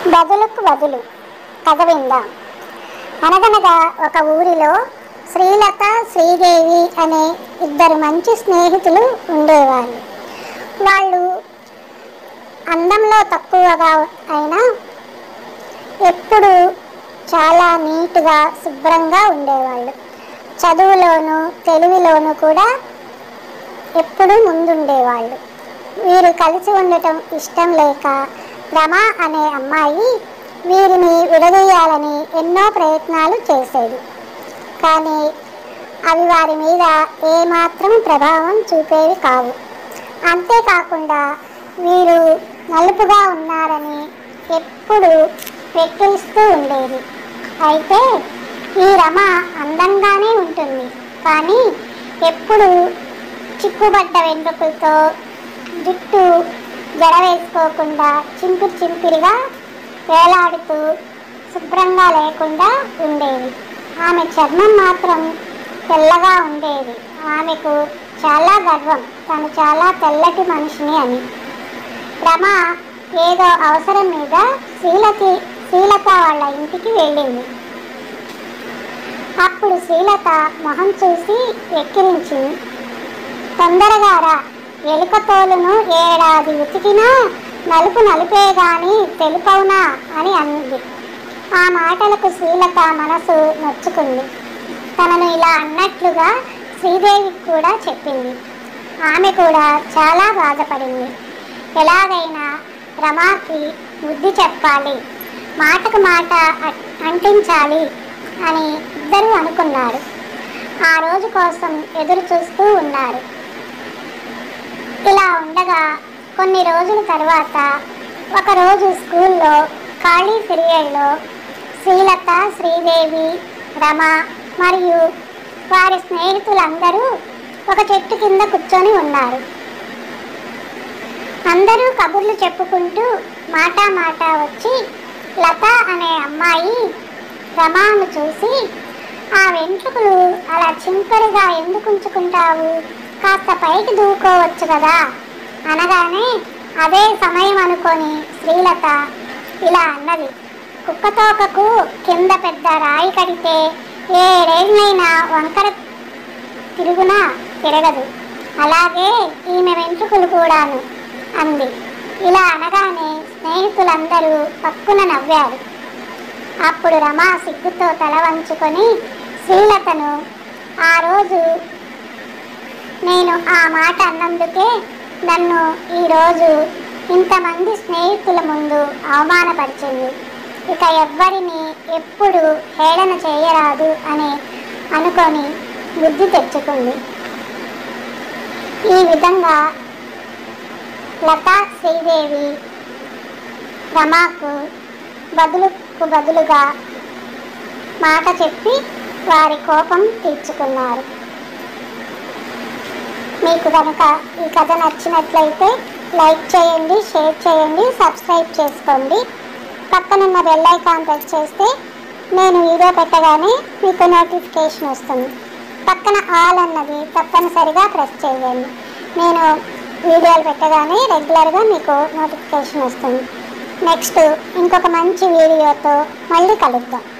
బదులుకు బదులు కథ విందాం అనగనగా ఒక ఊరిలో శ్రీలత శ్రీదేవి అనే ఇద్దరు మంచి స్నేహితులు ఉండేవాళ్ళు వాళ్ళు అందంలో తక్కువగా అయినా ఎప్పుడు చాలా నీట్గా శుభ్రంగా ఉండేవాళ్ళు చదువులోను తెలివిలోను కూడా ఎప్పుడూ ముందుండేవాళ్ళు వీరు కలిసి ఉండటం ఇష్టం లేక రమ అనే అమ్మాయి వీరిని విడదీయాలని ఎన్నో ప్రయత్నాలు చేసేది కానీ అవి వారి మీద ఏమాత్రం ప్రభావం చూపేవి కావు అంతేకాకుండా వీరు నలుపుగా ఉన్నారని ఎప్పుడు వెక్కిరిస్తూ ఉండేది అయితే ఈ రమ అందంగానే ఉంటుంది కానీ ఎప్పుడు చిక్కుబడ్డ వెంట్రుకలతో జుట్టు జడ వేసుకోకుండా చింపిరి చింపిరిగా వేలాడుతూ శుభ్రంగా లేకుండా ఉండేది ఆమె చర్మం మాత్రం తెల్లగా ఉండేది ఆమెకు చాలా గర్వం తను చాలా తెల్లటి మనిషిని అని రమ ఏదో అవసరం మీద శ్రీలతి శ్రీలత వాళ్ళ ఇంటికి వెళ్ళింది అప్పుడు శ్రీలత మొహం చూసి వెక్కిరించింది తొందరగా రా ఎలుక తోలును ఏడాది ఉతికినా నలుపు నలుపే గాని తెలుపవునా అని అంది ఆ మాటలకు శ్రీలత మనసు నొచ్చుకుంది తనను ఇలా అన్నట్లుగా శ్రీదేవికి కూడా చెప్పింది ఆమె కూడా చాలా బాధపడింది ఎలాగైనా రమాకి బుద్ధి చెప్పాలి మాటకు మాట అ- అంటించాలి అని ఇద్దరూ అనుకున్నారు ఆ రోజు కోసం ఎదురు చూస్తూ ఉన్నారు ఇలా ఉండగా కొన్ని రోజుల తర్వాత ఒకరోజు స్కూల్లో ఖాళీ పీరియడ్లో శ్రీలత శ్రీదేవి రమ మరియు వారి స్నేహితులందరూ ఒక చెట్టు కింద కూర్చొని ఉన్నారు అందరూ కబుర్లు చెప్పుకుంటూ మాటా మాట వచ్చి లత అనే అమ్మాయి రమాను చూసి ఆ వెంట్రుకలు అలా చింపరిగా ఎందుకు ఉంచుకుంటావు కాస్త పైకి దూకోవచ్చు కదా అనగానే అదే సమయం అనుకొని శ్రీలత ఇలా అన్నది కుక్కతోకకు కింద పెద్ద రాయి కడితే ఏడేళ్ళైనా వంకర తిరుగునా తిరగదు అలాగే ఈమె వెంట్రుకలు కూడాను అంది ఇలా అనగానే స్నేహితులందరూ పక్కున నవ్వారు అప్పుడు రమ సిగ్గుతో తల వంచుకొని శ్రీలతను ఆ రోజు నేను ఆ మాట అన్నందుకే నన్ను ఈరోజు ఇంతమంది స్నేహితుల ముందు అవమానపరిచింది ఇక ఎవ్వరిని ఎప్పుడు హేళన చేయరాదు అని అనుకొని బుద్ధి తెచ్చుకుంది ఈ విధంగా లతా శ్రీదేవి రమాకు బదులుకు బదులుగా మాట చెప్పి వారి కోపం తీర్చుకున్నారు మీకు కనుక ఈ కథ నచ్చినట్లయితే లైక్ చేయండి షేర్ చేయండి సబ్స్క్రైబ్ చేసుకోండి పక్కనున్న బెల్ ఐకాన్ ప్రెస్ చేస్తే నేను వీడియో పెట్టగానే మీకు నోటిఫికేషన్ వస్తుంది పక్కన ఆల్ అన్నది తప్పనిసరిగా ప్రెస్ చేయండి నేను వీడియోలు పెట్టగానే రెగ్యులర్గా మీకు నోటిఫికేషన్ వస్తుంది నెక్స్ట్ ఇంకొక మంచి వీడియోతో మళ్ళీ కలుద్దాం